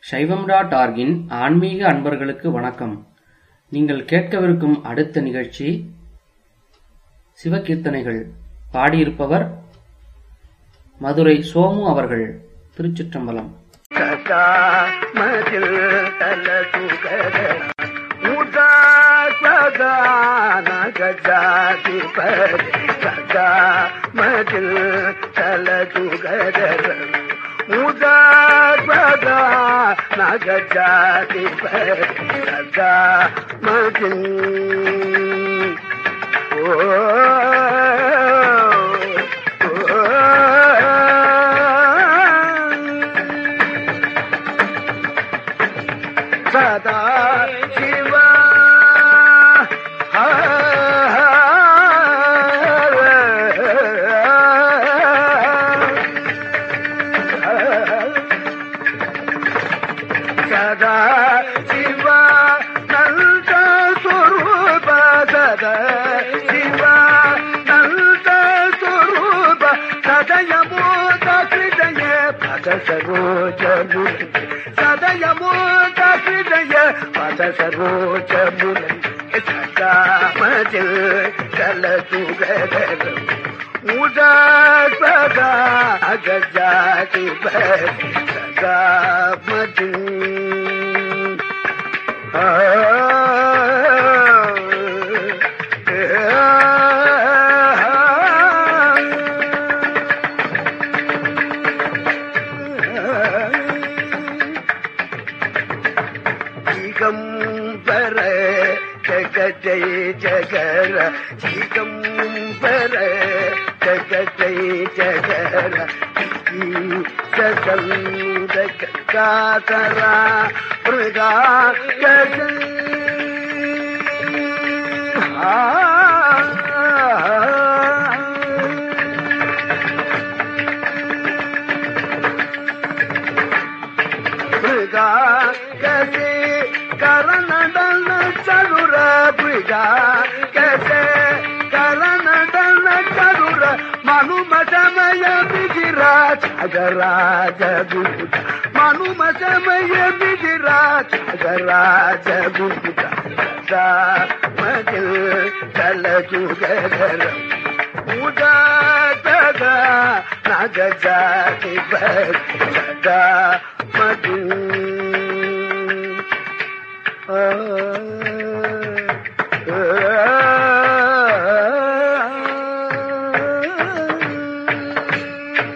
சைவம் டாட் ஆர்கின் ஆன்மீக அன்பர்களுக்கு வணக்கம் நீங்கள் கேட்கவிருக்கும் அடுத்த நிகழ்ச்சி சிவகீர்த்தனைகள் பாடியிருப்பவர் மதுரை சோமு அவர்கள் திருச்சிற்றம்பலம் சதா மதில் தல சுகர உதா சதா நகஜாதி பரி சதா மதில் தல சுகர உதா சதா நகஜாதி பரி சதா மதில் சதா சிவ சதா சிவ நந்த ಸ್ವರೂಪ ಸದ ಶಿವ ನಂದ ಸ್ವರೂಪ ಸದಯ ಮೋದ ಹೃದಯ ಪದ ಸರೋಜ ಮುನಿ ಸದಯ ಮೋದ ಹೃದಯ ಪದ ಸರೋಜ ಮುನಿ ಸದಾ ಮಜ ಚಲ ತುಗರ ಉದಾ ಸದಾ ಅಗಜಾತಿ ಸದಾ ಮಜ ದಿಗಂಬರ ಜಗಜಯ ಜಗರ ದಿಗಂಬರ ಜಗಜಯ ಜಗರ ಸಸಂದ ಕಾತರ ಮೃಗಾ ಗಜ ಮೃಗಾ ಗಜೆ ಕರನಡನ ಚರುರ ಮೃಗಾ ಗಜೆ ಕರನಡನ ಚರುರ ಮನುಮಜಮಯ ಬಿಗಿರಾಜ ಅಗರಾಜ ಗುರುತ ಮನುಮಜಮಯ ಬಿಗಿರಾಜ ಅಗರಾಜ ಗುರುತ ಸದಾ ಮಜಿಲ್ ಚಲ ಜುಗರ ಉದಾ ತಗ ನಗ ಜಾತಿ ಸದಾ ಮಜಿಲ್ ಆ